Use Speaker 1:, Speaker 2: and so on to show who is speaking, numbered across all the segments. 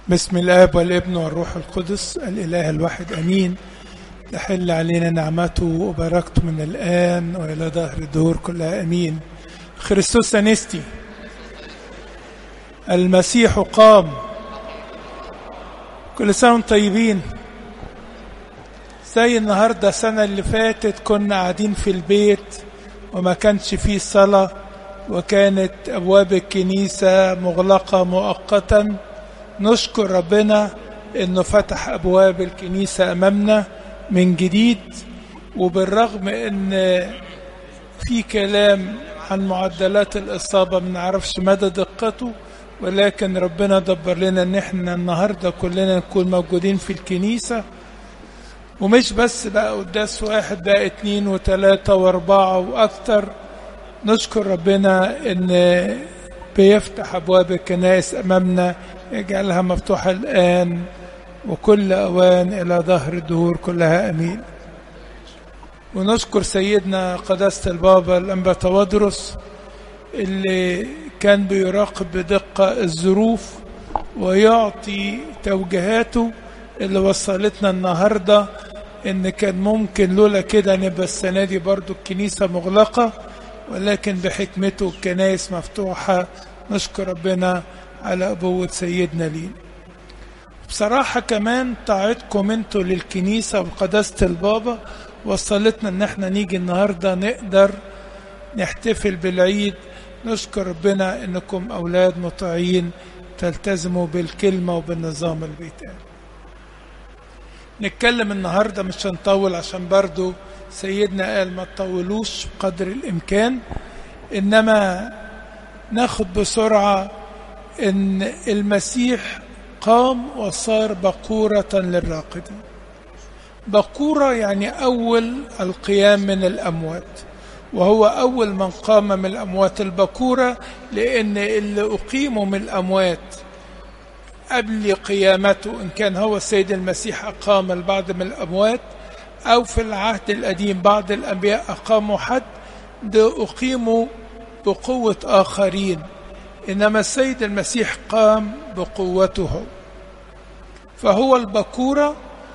Speaker 1: بسم الاب والابن والروح القدس الاله الواحد امين تحل علينا نعمته وبركته من الان والى دهر الدهور كلها امين خريستوس انستي المسيح قام كل سنه وانتم طيبين زي النهارده السنه اللي فاتت كنا قاعدين في البيت وما كانش فيه صلاه وكانت ابواب الكنيسه مغلقه مؤقتا نشكر ربنا انه فتح ابواب الكنيسه امامنا من جديد وبالرغم ان في كلام عن معدلات الاصابه ما نعرفش مدى دقته ولكن ربنا دبر لنا ان احنا النهارده كلنا نكون موجودين في الكنيسه ومش بس بقى قداس واحد بقى اتنين وتلاته واربعه واكتر نشكر ربنا ان بيفتح ابواب الكنائس امامنا يجعلها مفتوحه الان وكل اوان الى ظهر الدهور كلها امين ونشكر سيدنا قداسه البابا الانبا توادرس اللي كان بيراقب بدقه الظروف ويعطي توجيهاته اللي وصلتنا النهارده ان كان ممكن لولا كده نبقى السنه دي برضو الكنيسه مغلقه ولكن بحكمته الكنائس مفتوحه نشكر ربنا على أبوة سيدنا لينا بصراحة كمان طاعتكم انتوا للكنيسة وقداسة البابا وصلتنا ان احنا نيجي النهاردة نقدر نحتفل بالعيد نشكر ربنا انكم اولاد مطيعين تلتزموا بالكلمة وبالنظام اللي بيتقال نتكلم النهاردة مش هنطول عشان برضو سيدنا قال ما تطولوش قدر الامكان انما ناخد بسرعه ان المسيح قام وصار بقوره للراقدين بقوره يعني اول القيام من الاموات وهو اول من قام من الاموات البقوره لان اللي اقيموا من الاموات قبل قيامته ان كان هو السيد المسيح اقام البعض من الاموات او في العهد القديم بعض الانبياء اقاموا حد ده اقيموا بقوه اخرين انما السيد المسيح قام بقوته فهو البكوره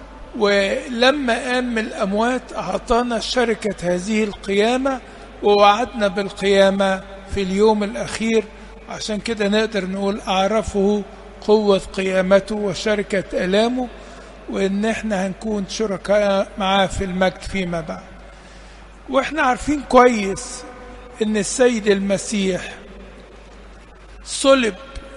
Speaker 1: ولما قام من الاموات اعطانا شركه هذه القيامه ووعدنا بالقيامه في اليوم الاخير عشان كده نقدر نقول اعرفه قوه قيامته وشركه الامه وان احنا هنكون شركاء معاه في المجد فيما بعد واحنا عارفين كويس ان السيد المسيح صلب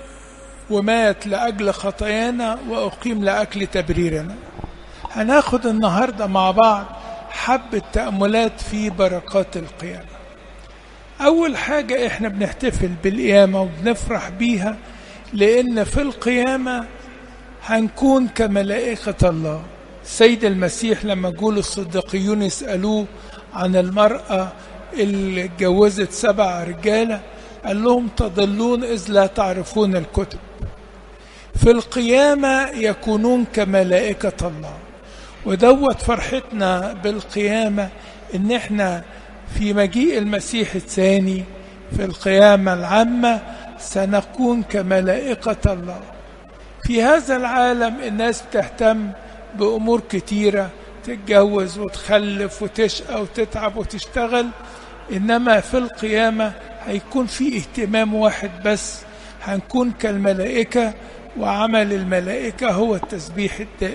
Speaker 1: ومات لاجل خطايانا واقيم لاجل تبريرنا هناخد النهارده مع بعض حبه تاملات في بركات القيامه اول حاجه احنا بنحتفل بالقيامه وبنفرح بيها لان في القيامه هنكون كملائكه الله السيد المسيح لما جول الصديقيون يسالوه عن المراه اللي اتجوزت سبع رجاله قال لهم تضلون إذ لا تعرفون الكتب في القيامة يكونون كملائكة الله ودوت فرحتنا بالقيامة إن إحنا في مجيء المسيح الثاني في القيامة العامة سنكون كملائكة الله في هذا العالم الناس بتهتم بأمور كتيرة تتجوز وتخلف وتشقى وتتعب وتشتغل إنما في القيامة هيكون في اهتمام واحد بس هنكون كالملائكة وعمل الملائكة هو التسبيح الدائم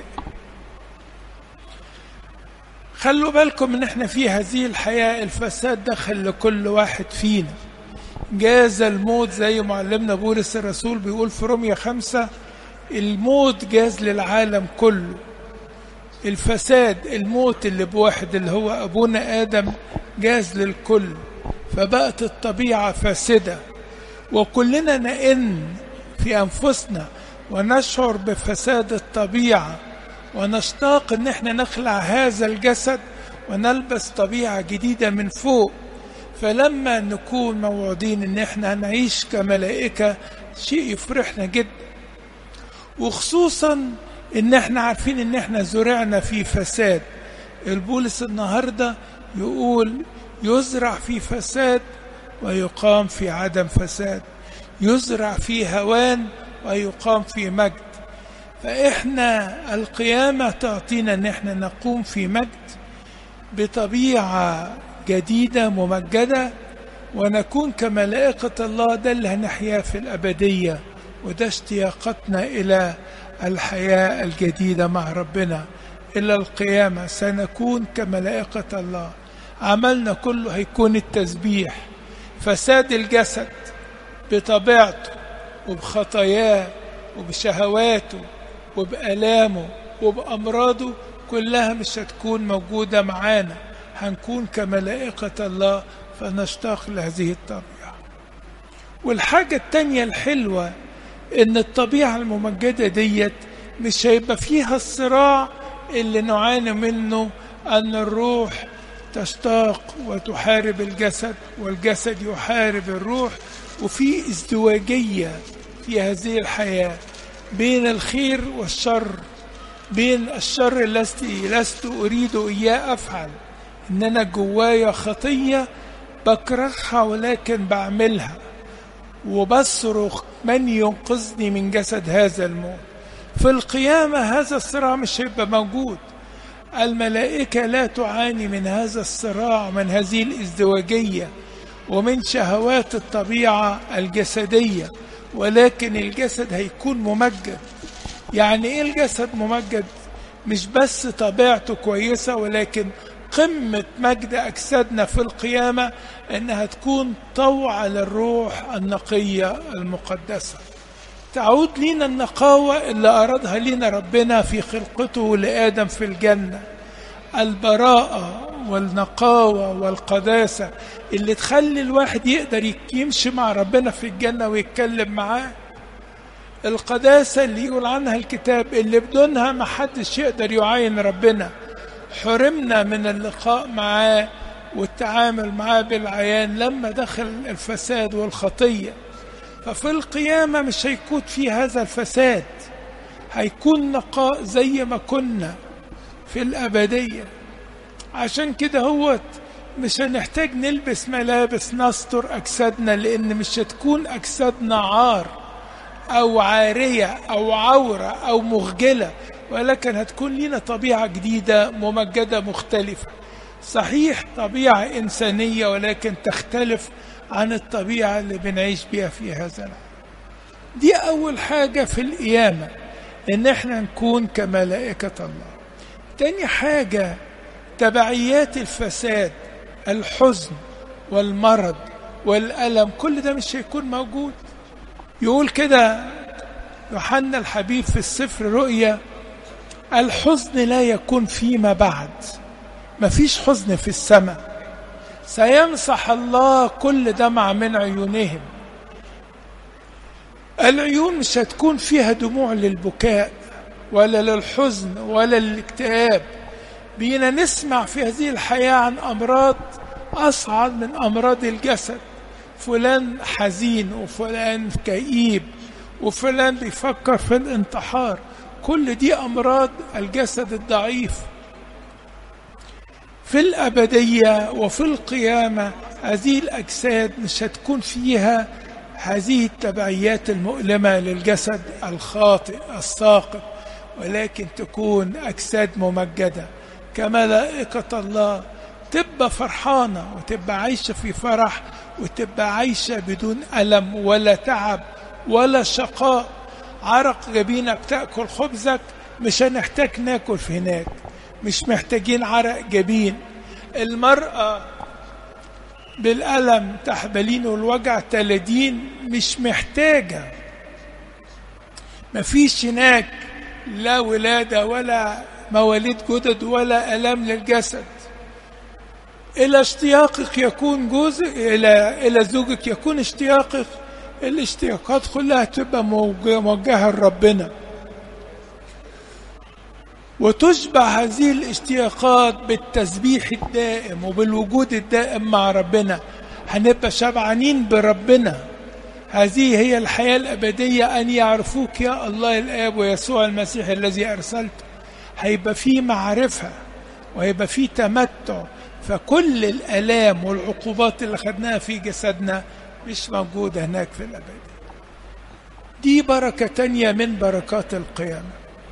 Speaker 1: خلوا بالكم ان احنا في هذه الحياة الفساد دخل لكل واحد فينا جاز الموت زي معلمنا بولس الرسول بيقول في رومية خمسة الموت جاز للعالم كله الفساد الموت اللي بواحد اللي هو أبونا آدم جاز للكل فبقت الطبيعة فاسدة وكلنا نئن في أنفسنا ونشعر بفساد الطبيعة ونشتاق ان احنا نخلع هذا الجسد ونلبس طبيعة جديدة من فوق فلما نكون موعودين ان احنا نعيش كملائكة شيء يفرحنا جدا وخصوصا ان احنا عارفين ان احنا زرعنا في فساد البولس النهاردة يقول يزرع في فساد ويقام في عدم فساد يزرع في هوان ويقام في مجد فإحنا القيامة تعطينا إن إحنا نقوم في مجد بطبيعة جديدة ممجدة ونكون كملائكة الله ده اللي هنحياه في الأبدية وده اشتياقتنا إلى الحياة الجديدة مع ربنا إلى القيامة سنكون كملائكة الله عملنا كله هيكون التسبيح فساد الجسد بطبيعته وبخطاياه وبشهواته وبآلامه وبأمراضه كلها مش هتكون موجودة معانا هنكون كملائكة الله فنشتاق لهذه الطبيعة والحاجة التانية الحلوة إن الطبيعة الممجدة ديت مش هيبقى فيها الصراع اللي نعاني منه أن الروح تشتاق وتحارب الجسد والجسد يحارب الروح وفي ازدواجية في هذه الحياة بين الخير والشر بين الشر الذي لست أريد إياه أفعل إن أنا جوايا خطية بكرهها ولكن بعملها وبصرخ من ينقذني من جسد هذا الموت في القيامة هذا الصراع مش هيبقى موجود الملائكة لا تعاني من هذا الصراع من هذه الازدواجية ومن شهوات الطبيعة الجسدية ولكن الجسد هيكون ممجد يعني ايه الجسد ممجد مش بس طبيعته كويسة ولكن قمة مجد أجسادنا في القيامة إنها تكون طوعة للروح النقية المقدسة تعود لينا النقاوة اللي أرادها لينا ربنا في خلقته لآدم في الجنة البراءة والنقاوة والقداسة اللي تخلي الواحد يقدر يمشي مع ربنا في الجنة ويتكلم معاه القداسة اللي يقول عنها الكتاب اللي بدونها ما حدش يقدر يعاين ربنا حرمنا من اللقاء معاه والتعامل معاه بالعيان لما دخل الفساد والخطية ففي القيامة مش هيكون في هذا الفساد هيكون نقاء زي ما كنا في الأبدية عشان كده هو مش هنحتاج نلبس ملابس نستر أجسادنا لأن مش هتكون أجسادنا عار أو عارية أو عورة أو مخجلة ولكن هتكون لنا طبيعة جديدة ممجدة مختلفة صحيح طبيعة إنسانية ولكن تختلف عن الطبيعة اللي بنعيش بيها في هذا العالم دي أول حاجة في القيامة إن إحنا نكون كملائكة الله تاني حاجة تبعيات الفساد الحزن والمرض والألم كل ده مش هيكون موجود يقول كده يوحنا الحبيب في السفر رؤيا الحزن لا يكون فيما بعد مفيش حزن في السماء سيمسح الله كل دمع من عيونهم العيون مش هتكون فيها دموع للبكاء ولا للحزن ولا للاكتئاب بينا نسمع في هذه الحياة عن أمراض أصعب من أمراض الجسد فلان حزين وفلان كئيب وفلان بيفكر في الانتحار كل دي أمراض الجسد الضعيف في الأبدية وفي القيامة هذه الأجساد مش هتكون فيها هذه التبعيات المؤلمة للجسد الخاطئ الساقط ولكن تكون أجساد ممجدة كملائكة الله تبقى فرحانة وتبقى عايشة في فرح وتبقى عايشة بدون ألم ولا تعب ولا شقاء عرق جبينك تأكل خبزك مش هنحتاج ناكل في هناك مش محتاجين عرق جبين المرأة بالألم تحبلين والوجع تلدين مش محتاجة مفيش هناك لا ولادة ولا مواليد جدد ولا ألم للجسد إلى اشتياقك يكون جوزك إلى إلى زوجك يكون اشتياقك الاشتياقات كلها تبقى موجهة لربنا وتشبع هذه الاشتياقات بالتسبيح الدائم وبالوجود الدائم مع ربنا هنبقى شبعانين بربنا هذه هي الحياة الأبدية أن يعرفوك يا الله الآب ويسوع المسيح الذي أرسلته هيبقى في معرفة وهيبقى في تمتع فكل الآلام والعقوبات اللي خدناها في جسدنا مش موجودة هناك في الأبد دي بركة تانية من بركات القيامة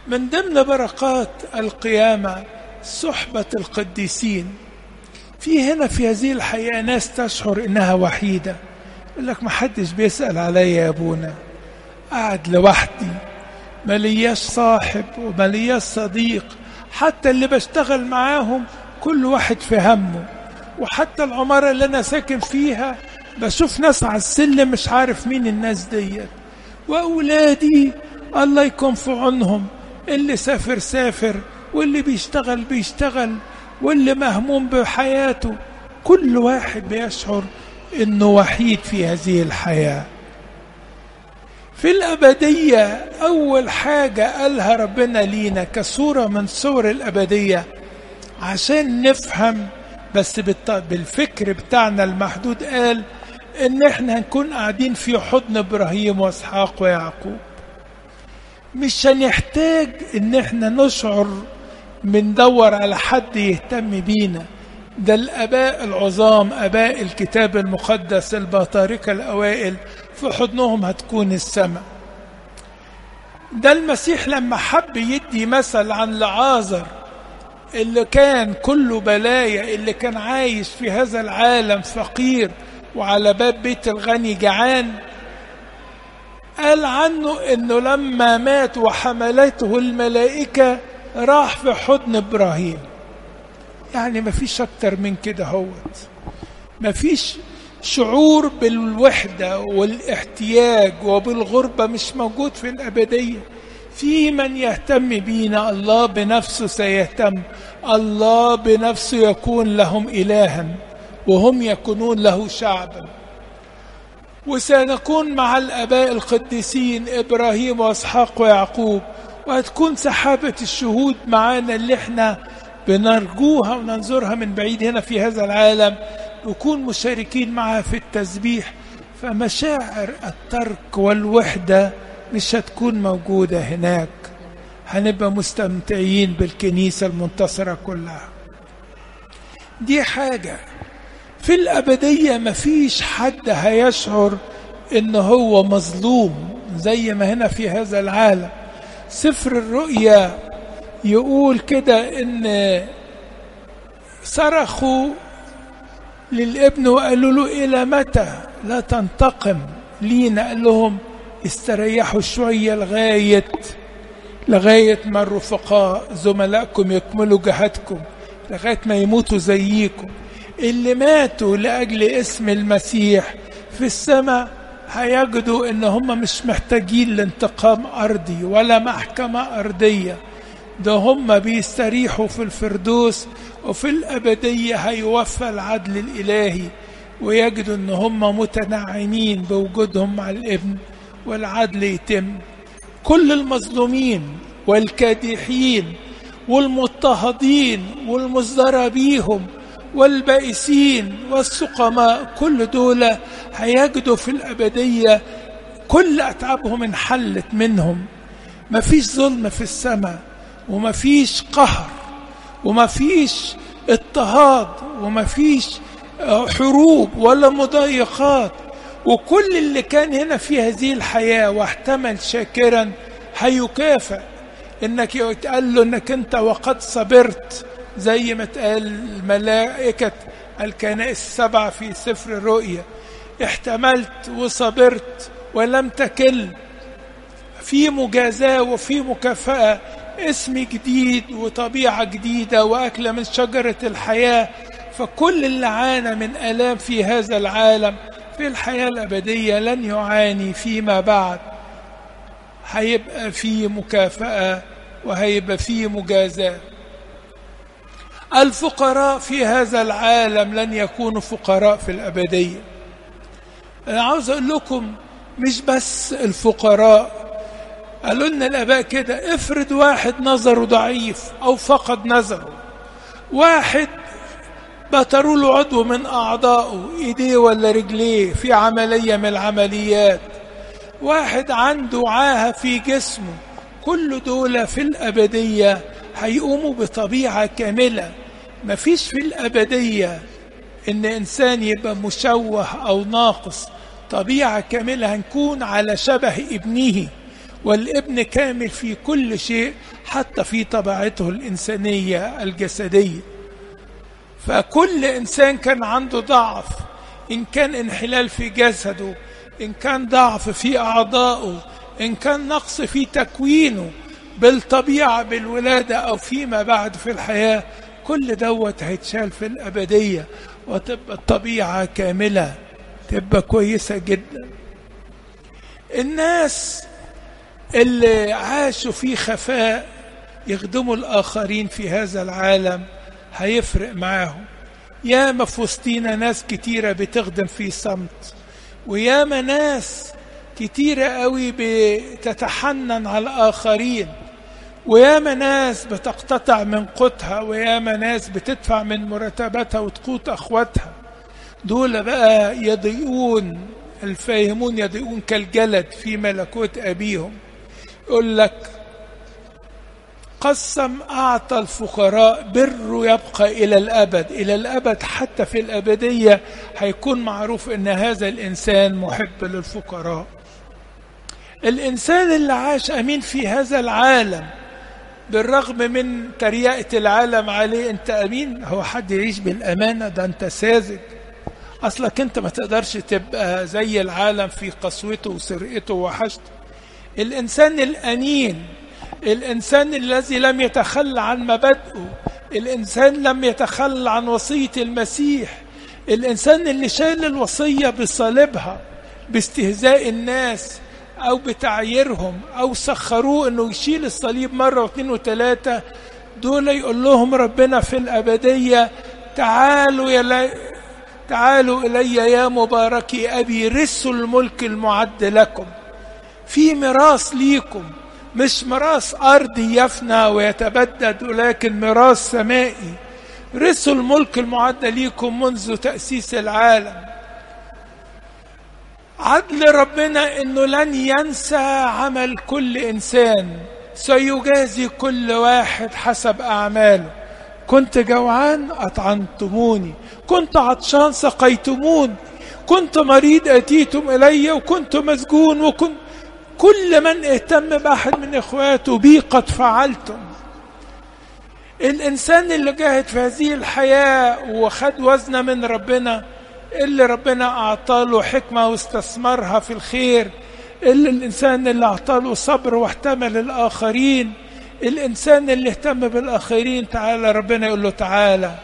Speaker 1: من ضمن بركات القيامة صحبة القديسين في هنا في هذه الحياة ناس تشعر إنها وحيدة يقول لك ما حدش بيسأل عليا يا أبونا قاعد لوحدي ملياش صاحب وملياش صديق حتى اللي بشتغل معاهم كل واحد في همه وحتى العمارة اللي أنا ساكن فيها بشوف ناس على السلم مش عارف مين الناس ديت وأولادي الله يكون في عونهم اللي سافر سافر واللي بيشتغل بيشتغل واللي مهموم بحياته كل واحد بيشعر انه وحيد في هذه الحياه في الابديه اول حاجه قالها ربنا لينا كصوره من صور الابديه عشان نفهم بس بالفكر بتاعنا المحدود قال ان احنا هنكون قاعدين في حضن ابراهيم واسحاق ويعقوب مش هنحتاج ان احنا نشعر بندور على حد يهتم بينا ده الاباء العظام اباء الكتاب المقدس البطاركه الاوائل في حضنهم هتكون السماء ده المسيح لما حب يدي مثل عن لعازر اللي كان كله بلايا اللي كان عايش في هذا العالم فقير وعلى باب بيت الغني جعان قال عنه انه لما مات وحملته الملائكه راح في حضن ابراهيم يعني ما فيش اكتر من كده هوت ما فيش شعور بالوحدة والاحتياج وبالغربة مش موجود في الأبدية في من يهتم بينا الله بنفسه سيهتم الله بنفسه يكون لهم إلها وهم يكونون له شعبا وسنكون مع الآباء القديسين إبراهيم وإسحاق ويعقوب وهتكون سحابة الشهود معانا اللي احنا بنرجوها وننظرها من بعيد هنا في هذا العالم نكون مشاركين معها في التسبيح فمشاعر الترك والوحدة مش هتكون موجودة هناك هنبقى مستمتعين بالكنيسة المنتصرة كلها دي حاجة في الأبدية مفيش حد هيشعر إن هو مظلوم زي ما هنا في هذا العالم سفر الرؤيا يقول كده ان صرخوا للابن وقالوا له الى متى لا تنتقم لينا قال لهم استريحوا شويه لغايه لغايه ما الرفقاء زملائكم يكملوا جهادكم لغايه ما يموتوا زيكم اللي ماتوا لاجل اسم المسيح في السماء هيجدوا ان هم مش محتاجين لانتقام ارضي ولا محكمه ارضيه ده هم بيستريحوا في الفردوس وفي الأبدية هيوفى العدل الإلهي ويجدوا أن هم متنعمين بوجودهم مع الابن والعدل يتم كل المظلومين والكادحين والمضطهدين والمزدرى بيهم والبائسين والسقماء كل دول هيجدوا في الأبدية كل أتعابهم انحلت منهم مفيش ظلم في السماء ومفيش قهر ومفيش اضطهاد ومفيش حروب ولا مضايقات وكل اللي كان هنا في هذه الحياة واحتمل شاكرا هيكافئ انك يتقال له انك انت وقد صبرت زي ما اتقال ملائكة الكنائس السبعة في سفر الرؤيا احتملت وصبرت ولم تكل في مجازاة وفي مكافأة اسم جديد وطبيعة جديدة وأكلة من شجرة الحياة فكل اللي عانى من آلام في هذا العالم في الحياة الأبدية لن يعاني فيما بعد هيبقى في مكافأة وهيبقى في مجازاة الفقراء في هذا العالم لن يكونوا فقراء في الأبدية أنا عاوز أقول لكم مش بس الفقراء قالوا لنا الآباء كده افرض واحد نظره ضعيف أو فقد نظره واحد بتروا له عضو من أعضائه إيديه ولا رجليه في عملية من العمليات واحد عنده عاهة في جسمه كل دول في الأبدية هيقوموا بطبيعة كاملة مفيش في الأبدية إن إنسان يبقى مشوه أو ناقص طبيعة كاملة هنكون على شبه ابنه والابن كامل في كل شيء حتى في طبيعته الإنسانية الجسدية فكل إنسان كان عنده ضعف إن كان انحلال في جسده إن كان ضعف في أعضائه إن كان نقص في تكوينه بالطبيعة بالولادة أو فيما بعد في الحياة كل دوت هيتشال في الأبدية وتبقى الطبيعة كاملة تبقى كويسة جدا الناس اللي عاشوا في خفاء يخدموا الآخرين في هذا العالم هيفرق معاهم ياما في وسطينا ناس كتيرة بتخدم في صمت وياما ناس كتيرة قوي بتتحنن على الآخرين وياما ناس بتقتطع من قوتها وياما ناس بتدفع من مرتباتها وتقوت أخواتها دول بقى يضيئون الفاهمون يضيئون كالجلد في ملكوت أبيهم يقول لك قسم أعطى الفقراء بره يبقى إلى الأبد إلى الأبد حتى في الأبدية هيكون معروف أن هذا الإنسان محب للفقراء الإنسان اللي عاش أمين في هذا العالم بالرغم من تريقة العالم عليه أنت أمين هو حد يعيش بالأمانة ده أنت ساذج أصلك أنت ما تقدرش تبقى زي العالم في قسوته وسرقته وحشته الإنسان الأمين الإنسان الذي لم يتخلى عن مبادئه الإنسان لم يتخلى عن وصية المسيح الإنسان اللي شال الوصية بصليبها باستهزاء الناس أو بتعييرهم أو سخروه إنه يشيل الصليب مرة واثنين وثلاثة دول يقول لهم ربنا في الأبدية تعالوا يا لي تعالوا إلي يا مباركي أبي رثوا الملك المعد لكم في ميراث ليكم مش ميراث أرضي يفنى ويتبدد ولكن ميراث سمائي رثوا الملك المعد ليكم منذ تأسيس العالم عدل ربنا انه لن ينسى عمل كل انسان سيجازي كل واحد حسب اعماله كنت جوعان اطعمتموني كنت عطشان سقيتموني كنت مريض اتيتم الي وكنت مسجون وكنت كل من اهتم باحد من اخواته بي قد فعلتم الانسان اللي جاهد في هذه الحياه وخد وزنه من ربنا اللي ربنا اعطاله حكمه واستثمرها في الخير اللي الانسان اللي اعطاله صبر واحتمل الاخرين الانسان اللي اهتم بالاخرين تعالى ربنا يقول له تعالى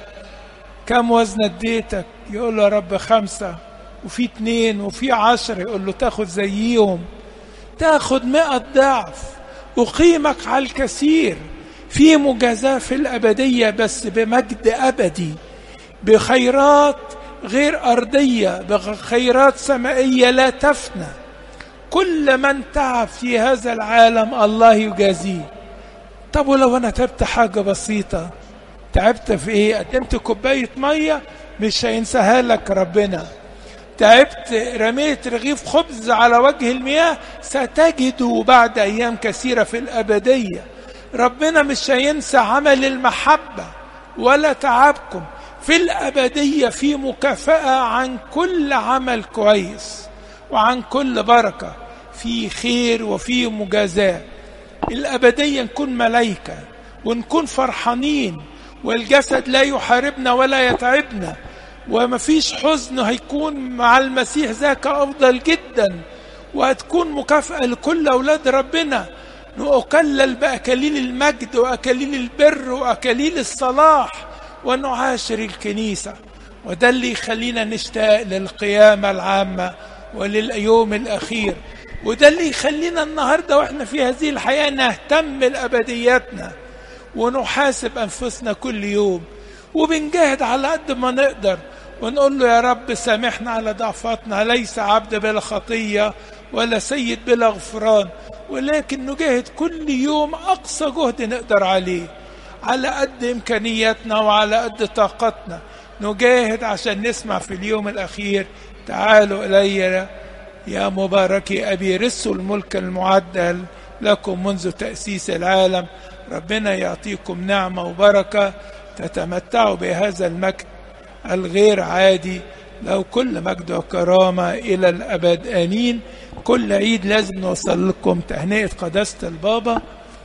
Speaker 1: كم وزن اديتك يقول له يا رب خمسة وفي اتنين وفي عشرة يقول له تاخد زيهم تاخد مئة ضعف أقيمك على الكثير في مجازاة في الأبدية بس بمجد أبدي بخيرات غير أرضية بخيرات سمائية لا تفنى كل من تعب في هذا العالم الله يجازيه طب ولو أنا تعبت حاجة بسيطة تعبت في إيه قدمت كوباية مية مش هينساها لك ربنا تعبت رميت رغيف خبز على وجه المياه ستجده بعد أيام كثيرة في الأبدية ربنا مش هينسى عمل المحبة ولا تعبكم في الأبدية في مكافأة عن كل عمل كويس وعن كل بركة في خير وفي مجازاة الأبدية نكون ملايكة ونكون فرحانين والجسد لا يحاربنا ولا يتعبنا ومفيش حزن هيكون مع المسيح ذاك أفضل جدا وهتكون مكافأة لكل أولاد ربنا نؤكلل بأكاليل المجد وأكاليل البر وأكاليل الصلاح ونعاشر الكنيسة وده اللي يخلينا نشتاق للقيامة العامة ولليوم الأخير وده اللي يخلينا النهاردة وإحنا في هذه الحياة نهتم لأبدياتنا ونحاسب أنفسنا كل يوم وبنجاهد على قد ما نقدر ونقول له يا رب سامحنا على ضعفاتنا ليس عبد بلا خطية ولا سيد بلا غفران ولكن نجاهد كل يوم أقصى جهد نقدر عليه على قد إمكانياتنا وعلى قد طاقتنا نجاهد عشان نسمع في اليوم الأخير تعالوا إلي يا مباركي أبي رثوا الملك المعدل لكم منذ تأسيس العالم ربنا يعطيكم نعمة وبركة تتمتعوا بهذا المجد الغير عادي له كل مجد وكرامة إلى الأبد آمين كل عيد لازم نوصل لكم تهنئة قداسة البابا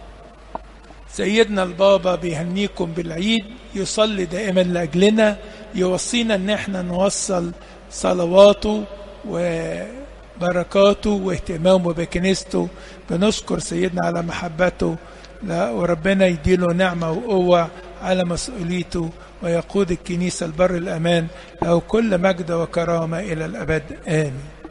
Speaker 1: سيدنا البابا بيهنيكم بالعيد يصلي دائما لأجلنا يوصينا ان احنا نوصل صلواته وبركاته واهتمامه بكنيسته بنشكر سيدنا على محبته لا وربنا يديله نعمة وقوة على مسؤوليته ويقود الكنيسة البر الأمان له كل مجد وكرامة إلى الأبد آمين